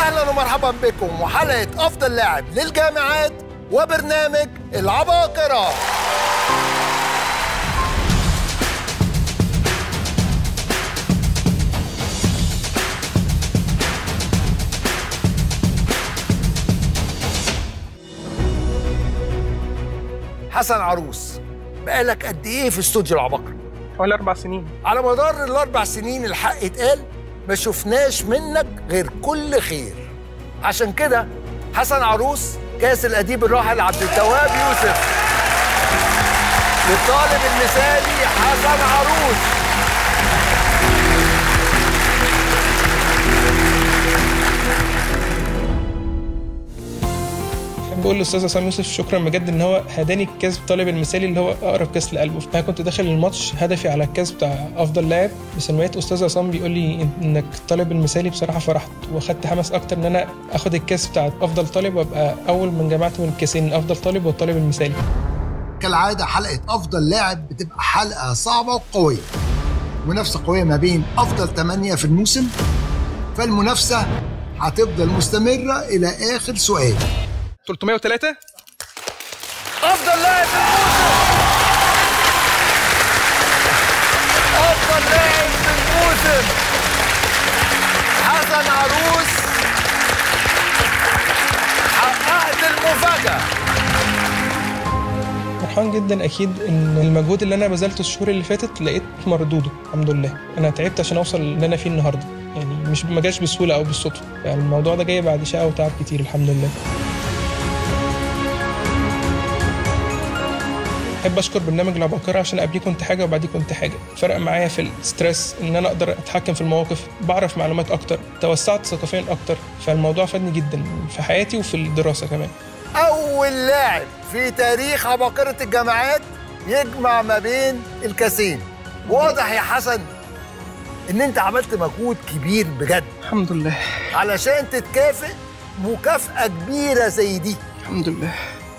واهلا ومرحبا بكم وحلقه افضل لاعب للجامعات وبرنامج العباقره حسن عروس بقالك قد ايه في استوديو العباقره حوالي أربع سنين على مدار الاربع سنين الحق اتقال ما شفناش منك غير كل خير عشان كده حسن عروس كاس الاديب الراحل عبد التواب يوسف للطالب المثالي حسن عروس بحب اقول للاستاذ عصام يوسف شكرا بجد ان هو هداني الكاس الطالب المثالي اللي هو اقرب كاس لقلبه انا كنت داخل الماتش هدفي على الكاس بتاع افضل لاعب بس لما لقيت استاذ عصام بيقول لي انك الطالب المثالي بصراحه فرحت واخدت حماس اكتر ان انا اخد الكاس بتاع افضل طالب وابقى اول من جمعت من الكاسين افضل طالب والطالب المثالي كالعاده حلقه افضل لاعب بتبقى حلقه صعبه وقويه منافسه قويه ما بين افضل ثمانيه في الموسم فالمنافسه هتفضل مستمره الى اخر سؤال 303 افضل لاعب في الموسم افضل لاعب في الموسم حسن عروس حققت المفاجاه فرحان جدا اكيد ان المجهود اللي انا بذلته الشهور اللي فاتت لقيت مردوده الحمد لله انا تعبت عشان اوصل اللي انا فيه النهارده يعني مش ما جاش بسهوله او بالصدفه يعني الموضوع ده جاي بعد شقه وتعب كتير الحمد لله بحب اشكر برنامج العباقرة عشان قبليه كنت حاجه وبعديه كنت حاجه فرق معايا في الستريس ان انا اقدر اتحكم في المواقف بعرف معلومات اكتر توسعت ثقافيا اكتر فالموضوع فادني جدا في حياتي وفي الدراسه كمان اول لاعب في تاريخ عباقره الجامعات يجمع ما بين الكاسين واضح يا حسن ان انت عملت مجهود كبير بجد الحمد لله علشان تتكافئ مكافأة كبيرة زي دي الحمد لله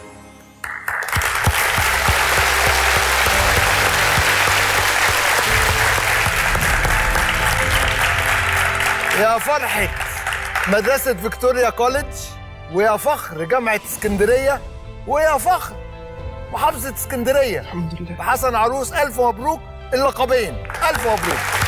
يا فرحة مدرسة فيكتوريا كوليدج ويا فخر جامعة اسكندرية ويا فخر محافظة اسكندرية الحمد لله حسن عروس ألف مبروك اللقبين ألف مبروك